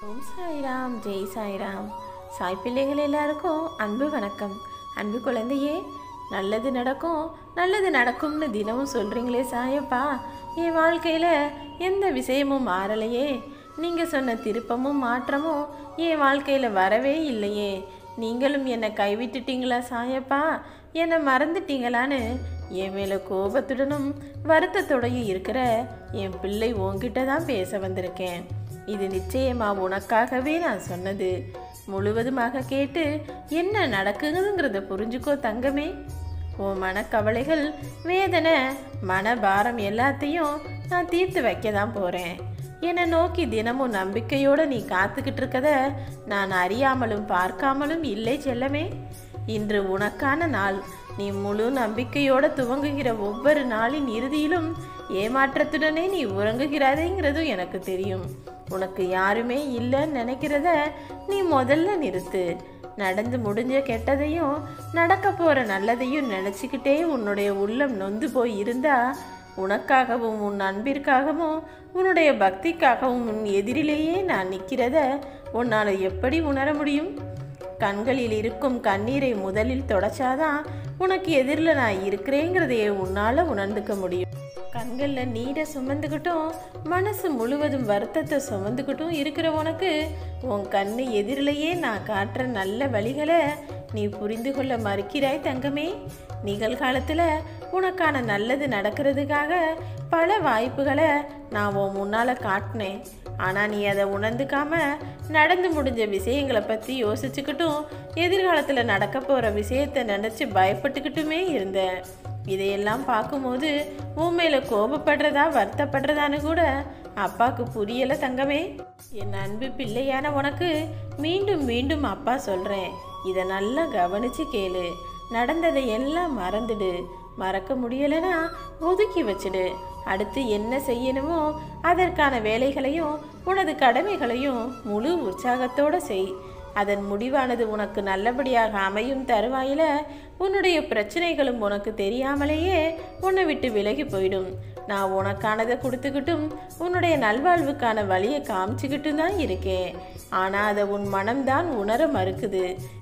ஓம் சாய்ராம் ஜெய் சாய்ராம் சாய் பிள்ளைகள் எல்லாருக்கும் அன்பு வணக்கம் அன்பு குழந்தையே நல்லது நடக்கும் நல்லது நடக்கும்னு தினமும் சொல்கிறீங்களே சாயப்பா என் வாழ்க்கையில் எந்த விஷயமும் மாறலையே நீங்கள் சொன்ன திருப்பமும் மாற்றமும் என் வாழ்க்கையில் வரவே இல்லையே நீங்களும் என்னை கைவிட்டுட்டீங்களா சாயப்பா என்னை மறந்துட்டீங்களான்னு என் மேலே கோபத்துடனும் வருத்தத்தோடையும் இருக்கிற என் பிள்ளை உன்கிட்ட தான் பேச வந்திருக்கேன் இது நிச்சயமா உனக்காகவே நான் சொன்னது முழுவதுமாக கேட்டு என்ன நடக்குதுங்கிறத புரிஞ்சுக்கோ தங்கமே உன் மனக்கவலைகள் வேதனை மனபாரம் எல்லாத்தையும் நான் தீர்த்து வைக்க தான் போகிறேன் என்னை நோக்கி தினமும் நம்பிக்கையோடு நீ காத்துக்கிட்டு இருக்கத நான் அறியாமலும் பார்க்காமலும் இல்லை செல்லமே இன்று உனக்கான நாள் நீ முழு நம்பிக்கையோட துவங்குகிற ஒவ்வொரு நாளின் இறுதியிலும் ஏமாற்றத்துடனே நீ உறங்குகிறாதேங்கிறதும் எனக்கு தெரியும் உனக்கு யாருமே இல்லைன்னு நினைக்கிறத நீ முதல்ல நிறுத்து நடந்து முடிஞ்ச கெட்டதையும் நடக்க போகிற நல்லதையும் நினச்சிக்கிட்டே உன்னுடைய உள்ளம் நொந்து போய் இருந்தா உனக்காகவும் உன் அன்பிற்காகவும் உன்னுடைய பக்திக்காகவும் உன் எதிரிலேயே நான் நிற்கிறத உன்னால் எப்படி உணர முடியும் கண்களில் இருக்கும் கண்ணீரை முதலில் தொடச்சாதான் உனக்கு எதிரில் நான் இருக்கிறேங்கிறதையே உன்னால் உணர்ந்துக்க முடியும் கண்களில் நீரை சுமந்துக்கிட்டும் மனசு முழுவதும் வருத்தத்தை சுமந்துக்கிட்டும் இருக்கிற உனக்கு உன் கண்ணு எதிரிலேயே நான் காட்டுற நல்ல வழிகளை நீ புரிந்து கொள்ள மறுக்கிறாய் தங்கமே நிகழ்காலத்தில் உனக்கான நல்லது நடக்கிறதுக்காக பல வாய்ப்புகளை நான் உன் முன்னால் காட்டினேன் ஆனால் நீ அதை உணர்ந்துக்காம நடந்து முடிஞ்ச விஷயங்களை பற்றி யோசிச்சுக்கிட்டும் எதிர்காலத்தில் நடக்க போகிற விஷயத்தை நினச்சி பயப்பட்டுக்கிட்டுமே இருந்த இதையெல்லாம் பார்க்கும்போது உன் மேலே கோபப்படுறதா வருத்தப்படுறதான்னு கூட அப்பாவுக்கு புரியலை தங்கமே என் அன்பு பிள்ளையான உனக்கு மீண்டும் மீண்டும் அப்பா சொல்கிறேன் இதை நல்லா கவனிச்சு கேளு நடந்ததை எல்லாம் மறந்துடு மறக்க முடியலைன்னா ஒதுக்கி வச்சிடு அடுத்து என்ன செய்யணுமோ அதற்கான வேலைகளையும் உனது கடமைகளையும் முழு உற்சாகத்தோடு செய் அதன் முடிவானது உனக்கு நல்லபடியாக அமையும் தருவாயில உன்னுடைய பிரச்சனைகளும் உனக்கு தெரியாமலேயே உன்னை விட்டு விலகி போயிடும் நான் உனக்கானதை கொடுத்துக்கிட்டும் உன்னுடைய நல்வாழ்வுக்கான வழியை காமிச்சுக்கிட்டும் தான் இருக்கேன் ஆனால் அதை உன் மனம்தான் உணர மறுக்குது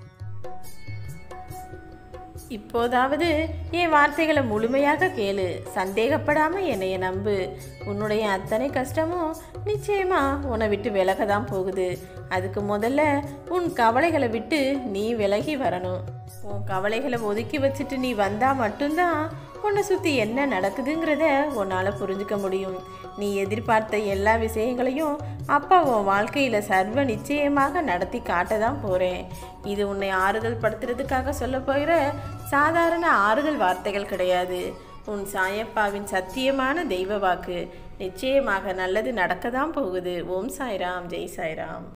இப்போதாவது என் வார்த்தைகளை முழுமையாக கேளு சந்தேகப்படாம என்னைய நம்பு உன்னுடைய அத்தனை கஷ்டமும் நிச்சயமா உன்னை விட்டு விலக தான் போகுது அதுக்கு முதல்ல உன் கவலைகளை விட்டு நீ விலகி வரணும் உன் கவலைகளை ஒதுக்கி வச்சுட்டு நீ வந்தா மட்டும்தான் உன்னை சுற்றி என்ன நடக்குதுங்கிறத உன்னால் புரிஞ்சுக்க முடியும் நீ எதிர்பார்த்த எல்லா விஷயங்களையும் அப்பா உன் வாழ்க்கையில் சர்வ நிச்சயமாக நடத்தி காட்ட தான் போகிறேன் இது உன்னை ஆறுதல் படுத்துறதுக்காக சொல்ல போகிற சாதாரண ஆறுதல் வார்த்தைகள் கிடையாது உன் சாயப்பாவின் சத்தியமான தெய்வ வாக்கு நிச்சயமாக நல்லது நடக்க தான் போகுது ஓம் சாய்ராம் ஜெய் சாய்ராம்